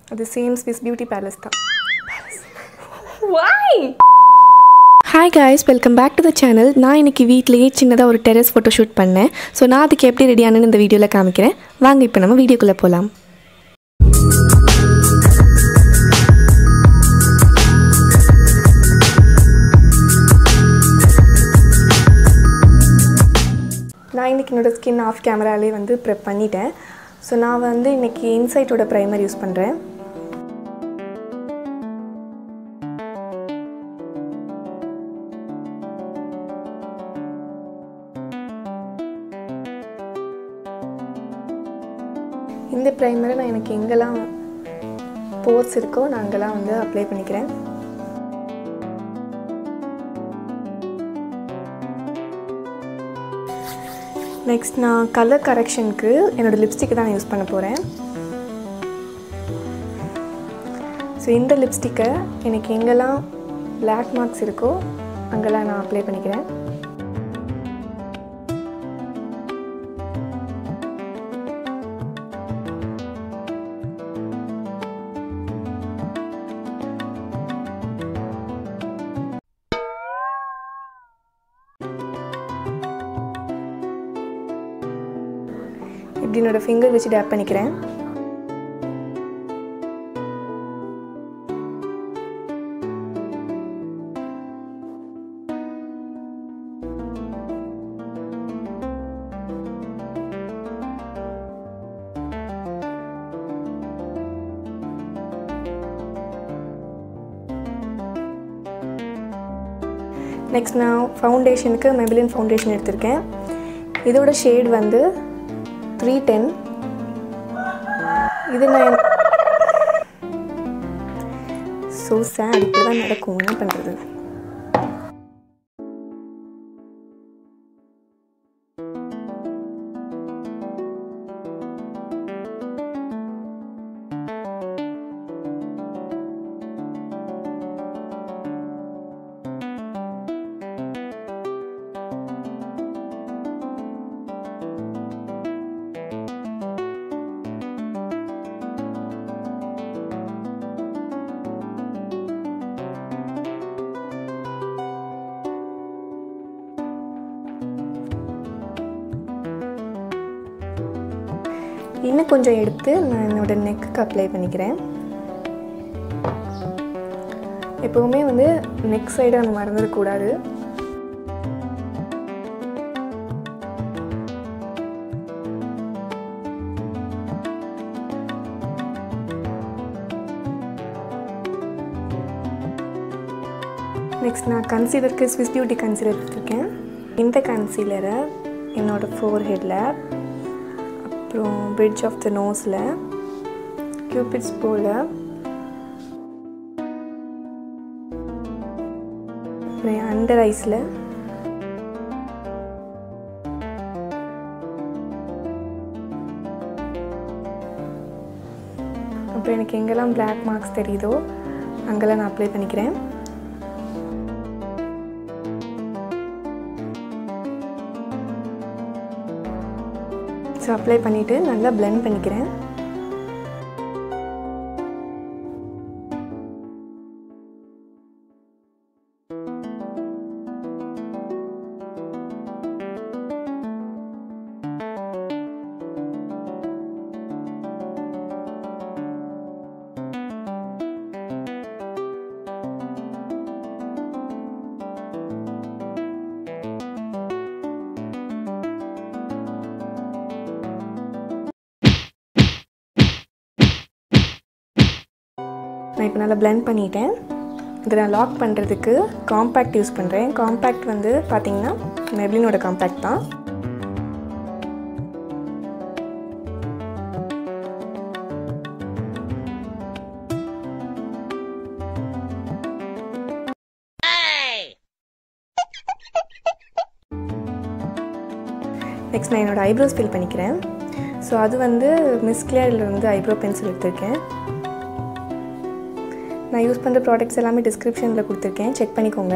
அது same Swiss beauty palace தான் வாய் hi guys welcome back to the channel நான் இன்னைக்கு வீட்லேயே சின்னதாக ஒரு டெரஸ் ஃபோட்டோ ஷூட் பண்ணேன் ஸோ நான் அதுக்கு எப்படி ரெடியானு இந்த வீடியோவில் காமிக்கிறேன் வாங்க இப்போ நம்ம வீடியோக்குள்ளே போகலாம் நான் இன்றைக்கி என்னோடய ஸ்கின் ஆஃப் கேமராலே வந்து ப்ரெப் பண்ணிட்டேன் ஸோ நான் வந்து இன்றைக்கி இன்சைட்டோட ப்ரைமர் யூஸ் பண்ணுறேன் இந்த ப்ரைமரை நான் எனக்கு எங்கெல்லாம் போர்ஸ் இருக்கோ நான் அங்கெல்லாம் வந்து அப்ளை பண்ணிக்கிறேன் நெக்ஸ்ட் நான் கலர் கரெக்ஷனுக்கு என்னோடய லிப்ஸ்டிக் தான் நான் யூஸ் பண்ண போகிறேன் ஸோ இந்த லிப்ஸ்டிக்கை எனக்கு எங்கெல்லாம் பிளாக் மார்க்ஸ் இருக்கோ அங்கெல்லாம் நான் அப்ளை பண்ணிக்கிறேன் இப்படி என்னோடய ஃபிங்கர் வச்சு டேப் பண்ணிக்கிறேன் நெக்ஸ்ட் நான் ஃபவுண்டேஷனுக்கு மெபிலின் ஃபவுண்டேஷன் எடுத்திருக்கேன் இதோட ஷேட் வந்து த்ரீ டென் இது நான் ஸோ சேட் இப்படி தான் நடக்கும் என்ன பண்ணுறது இன்னும் கொஞ்சம் எடுத்து நான் என்னோடய நெக்குக்கு அப்ளை பண்ணிக்கிறேன் எப்போவுமே வந்து நெக் சைடு நம்ம மறந்துடக்கூடாது நெக்ஸ்ட் நான் கன்சீலருக்கு ஸ்விஸ் பியூட்டி கன்சீலர் எடுத்துருக்கேன் இந்த கன்சீலரை என்னோடய ஃபோர் ஹெட்டில் அப்புறம் பிரிட்ஜ் ஆஃப் த நோஸில் கியூபிட்ஸ் போல் அப்புறம் அண்டர் ஐஸில் அப்புறம் எனக்கு எங்கெல்லாம் பிளாக் மார்க்ஸ் தெரியுதோ அங்கெல்லாம் நான் அப்ளை பண்ணிக்கிறேன் ஸோ அப்ளை பண்ணிவிட்டு நல்லா பிளெண்ட் பண்ணிக்கிறேன் நான் இப்போ நல்லா பிளெண்ட் பண்ணிட்டேன் இதை நான் லாக் பண்ணுறதுக்கு காம்பேக்ட் யூஸ் பண்ணுறேன் காம்பேக்ட் வந்து பார்த்தீங்கன்னா மெப்ளினோட காம்பேக்ட் தான் நெக்ஸ்ட் நான் என்னோடய ஐப்ரோஸ் ஃபில் பண்ணிக்கிறேன் ஸோ அது வந்து மிஸ் கிளியரில் வந்து ஐப்ரோ பென்சில் எடுத்திருக்கேன் நான் யூஸ் பண்ணுற ப்ராடக்ட்ஸ் எல்லாமே டிஸ்கிரிப்ஷனில் கொடுத்துருக்கேன் செக் பண்ணிக்கோங்க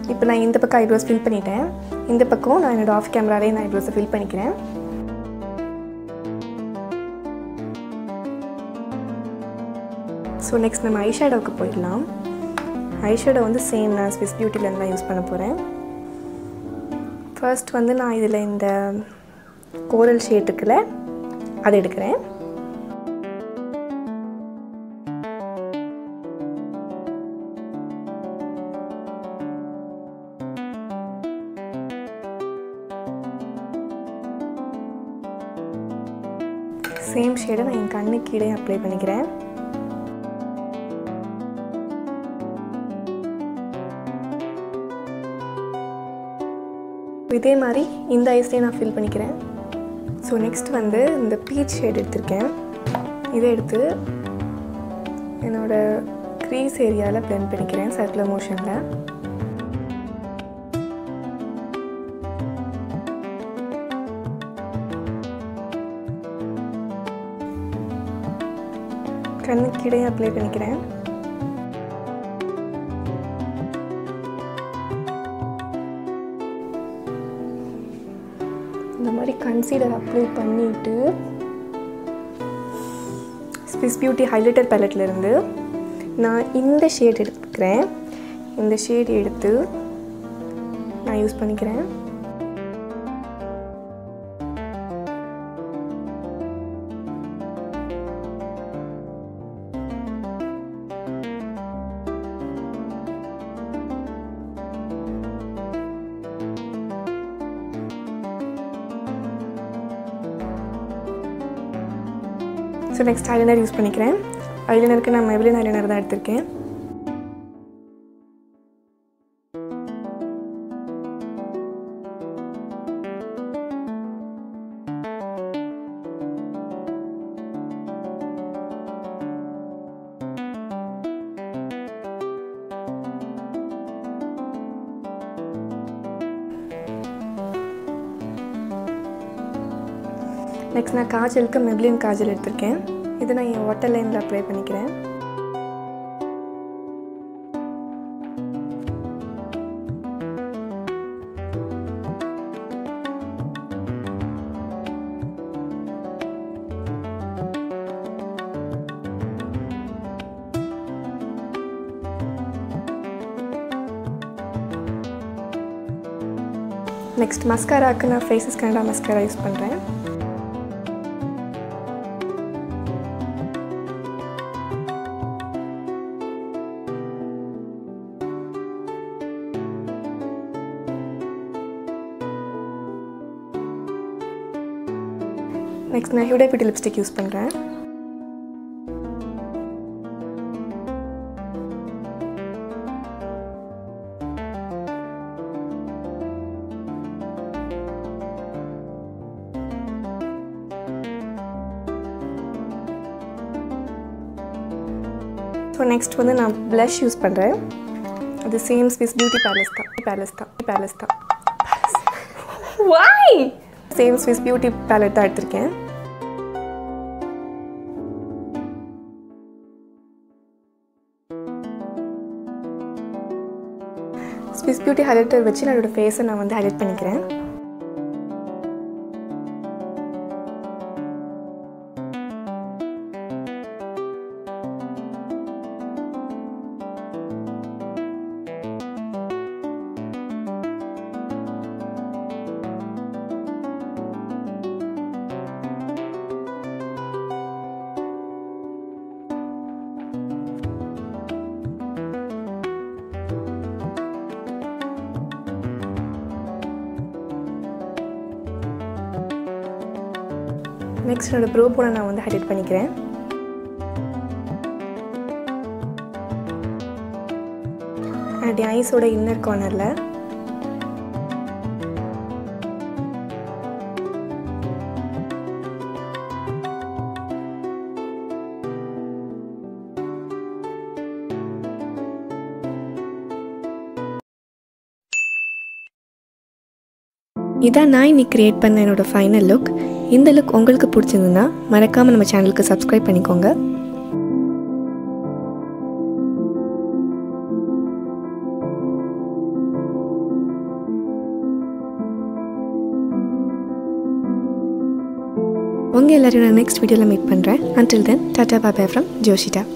இப்போ நான் இந்த பக்கம் ஐப்ரோஸ் ஃபில் பண்ணிட்டேன் இந்த பக்கம் நான் என்னோடய ஆஃப் கேமராலே நான் ஐப்ரோஸை ஃபில் பண்ணிக்கிறேன் ஸோ நெக்ஸ்ட் நம்ம ஐஷேடோவுக்கு போயிடலாம் ஐஷேடோ வந்து சேம் நான் ஸ்விஸ் பியூட்டிலேருந்து தான் யூஸ் பண்ண போகிறேன் ஃபர்ஸ்ட் வந்து நான் இதில் இந்த கோரல் ஷேட் இருக்குல்ல அதை எடுக்கிறேன் சேம் ஷேடை நான் என் கண்ணு கீழே அப்ளை பண்ணிக்கிறேன் இதே மாதிரி இந்த ஐஸ்லேயே நான் ஃபில் பண்ணிக்கிறேன் ஸோ நெக்ஸ்ட் வந்து இந்த பீச் ஷேட் எடுத்திருக்கேன் இதை எடுத்து என்னோடய க்ரீஸ் ஏரியாவில் ப்ளெண்ட் பண்ணிக்கிறேன் சர்க்குலர் மோஷனில் கண்ணுக்கு கீழே அப்ளை பண்ணிக்கிறேன் இந்த மாதிரி கன்சீலர் அப்ளை பண்ணிவிட்டு ஸ்விஸ் பியூட்டி ஹைலைட்டர் பேலட்லேருந்து நான் இந்த ஷேட் எடுத்துக்கிறேன் இந்த ஷேட் எடுத்து நான் யூஸ் பண்ணிக்கிறேன் ஸோ நெக்ஸ்ட் ஐலைனர் யூஸ் பண்ணிக்கிறேன் ஐலைனருக்கு நான் மெவ்லின் ஐலைனர் தான் எடுத்திருக்கேன் நெக்ஸ்ட் நான் காஜலுக்கு மெப்ளின் காஜல் எடுத்திருக்கேன் இது நான் என் வாட்டர் லைனில் அப்ளை பண்ணிக்கிறேன் நெக்ஸ்ட் மஸ்காராக்கு நான் ஃபேஸஸ் கனடா மஸ்காரா யூஸ் பண்ணுறேன் நெக்ஸ்ட் நான் ஹியூடே பியூட்டி லிப்ஸ்டிக் யூஸ் பண்ணுறேன் ஸோ நெக்ஸ்ட் வந்து நான் ப்ளஷ் யூஸ் பண்ணுறேன் அது சேம் ஸ்விஸ் பியூட்டி பேலஸ் தான் பேலஸ் தான் பேலஸ் தான் வாய் சேம் ஸ்விஸ் பியூட்டி பேலட் தான் எடுத்திருக்கேன் ஸ்விஸ் பியூட்டி ஹைலைட்டர் வச்சு என்னோட ஃபேஸை நான் வந்து ஹைலைட் பண்ணிக்கிறேன் நெக்ஸ்ட் என்னோட ப்ரோ போன நான் வந்து ஹைலைட் பண்ணிக்கிறேன் அண்ட் ஐஸோட இன்னர் கார்னரில் இதான் நான் இன்னைக்கு க்ரியேட் பண்ண என்னோட ஃபைனல் லுக் இந்த லுக் உங்களுக்கு பிடிச்சிருந்ததுன்னா மறக்காமல் நம்ம சேனலுக்கு சப்ஸ்கிரைப் பண்ணிக்கோங்க உங்கள் எல்லாரையும் நான் நெக்ஸ்ட் வீடியோவில் மீட் பண்ணுறேன் until தென் டாட்டா பாபா ஃப்ரம் ஜோஷிட்டா